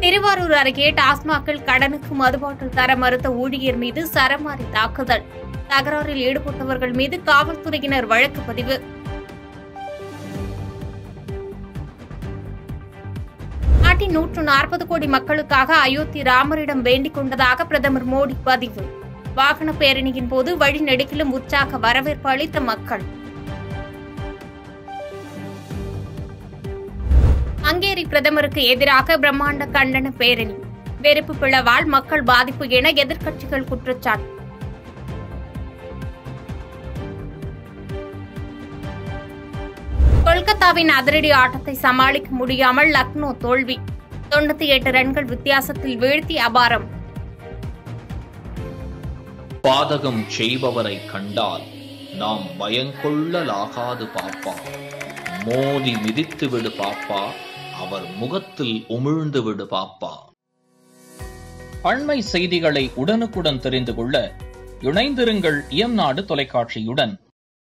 திருவாரூர் அருகே டாஸ்மாகில் கடனுக்கு மதுபாட்டில் தர மறுத்த ஊழியர் மீது சரமாரி தாக்குதல் தகராறில் ஈடுபட்டவர்கள் மீது காவல்துறையினர் வழக்கு பதிவு நாட்டின் நூற்று நாற்பது கோடி மக்களுக்காக அயோத்தி ராமரிடம் வேண்டிக் கொண்டதாக பிரதமர் மோடி பதிவு வாகன பேரணியின் போது வழிநெடுக்கிலும் உற்சாக வரவேற்பு அளித்த மக்கள் ஹங்கேரி பிரதமருக்கு எதிராக பிரம்மாண்ட கண்டன பேரணி வெறுப்பு பிளவால் மக்கள் பாதிப்பு என எதிர்க்கட்சிகள் குற்றச்சாட்டு கொல்கத்தாவின் அதிரடி ஆட்டத்தை சமாளிக்க முடியாமல் லக்னோ தோல்வி தொண்ணூத்தி எட்டு ரன்கள் வித்தியாசத்தில் வீழ்த்தி அபாரம் பாதகம் செய்பவரை கண்டால் நாம் பயங்கொள்ளலாகாது பாப்பா மோதி மிதித்து விடு பாப்பா அவர் முகத்தில் உமிழ்ந்து விடு பாப்பா அண்மை செய்திகளை உடனுக்குடன் தெரிந்து கொள்ள இணைந்திருங்கள் இயம்நாடு தொலைக்காட்சியுடன்